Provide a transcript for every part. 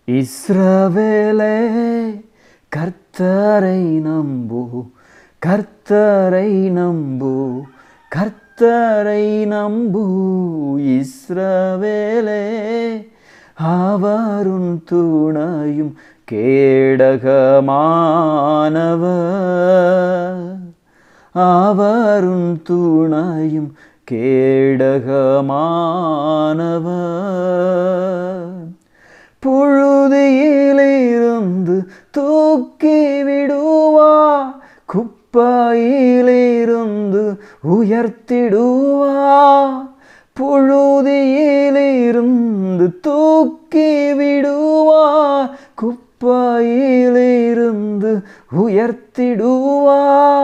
இஸ்ரவேலே கர்த்தரை நம்பு கர்த்தரை நம்பு கர்த்தரை நம்பு இஸ்ரவேலே அவருன் துணையும் கேடகமானவர் அவருன் துணையும் கேடகமானவர் புழுதியிலிருந்து தூக்கி விடுவா குப்பையிலிருந்து உயர்த்திடுவா புழுதியிலிருந்து தூக்கி விடுவா குப்பையிலிருந்து உயர்த்திடுவா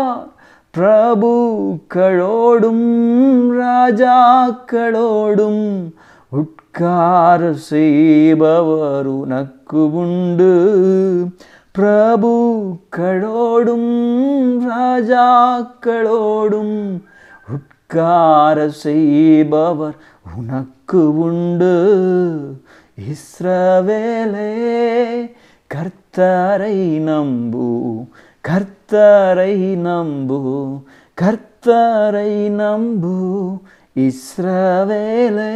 பிரபுக்களோடும் ராஜாக்களோடும் உட்கார செய்பவர் உனக்கு உண்டு பிரபுக்களோடும் ராஜாக்களோடும் உட்கார செய்பவர் உனக்கு உண்டு இஸ்ரவேலே கர்த்தரை நம்பு கர்த்தரை நம்பு கர்த்தரை நம்பு இஸ்ரவேலே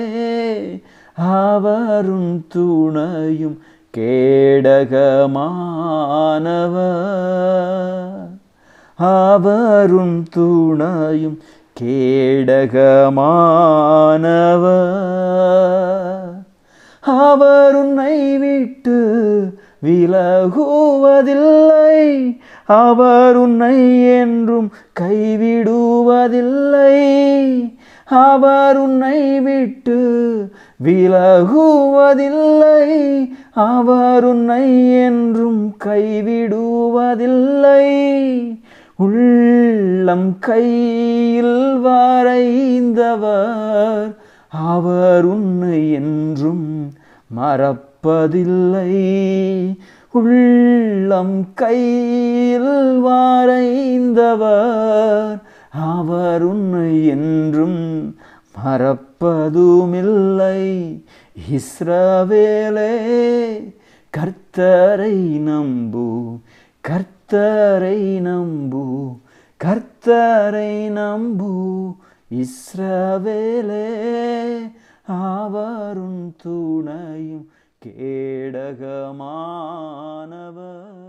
அவருன் துணையும் கேடகமானவர் அவரும் துணையும் கேடகமானவர் அவர் உன்னை விட்டு விலகுவதில்லை அவர் உன்னை என்றும் கைவிடுவதில்லை அவர் உன்னை விட்டு விலகுவதில்லை அவர் உன்னை என்றும் கைவிடுவதில்லை உள்ளம் கையில் வரைந்தவர் அவர் உன்னை என்றும் மறப்பதில்லை உள்ளம் கையில் வரைந்தவர் அவர் உன்னை என்றும் மறப்பதுமில்லை இஸ்ரவேலே கர்த்தரை நம்பு கர்த்தரை நம்பு கர்த்தரை நம்பு இஸ்ரவேலே அவருன் துணையும் கேடகமானவர்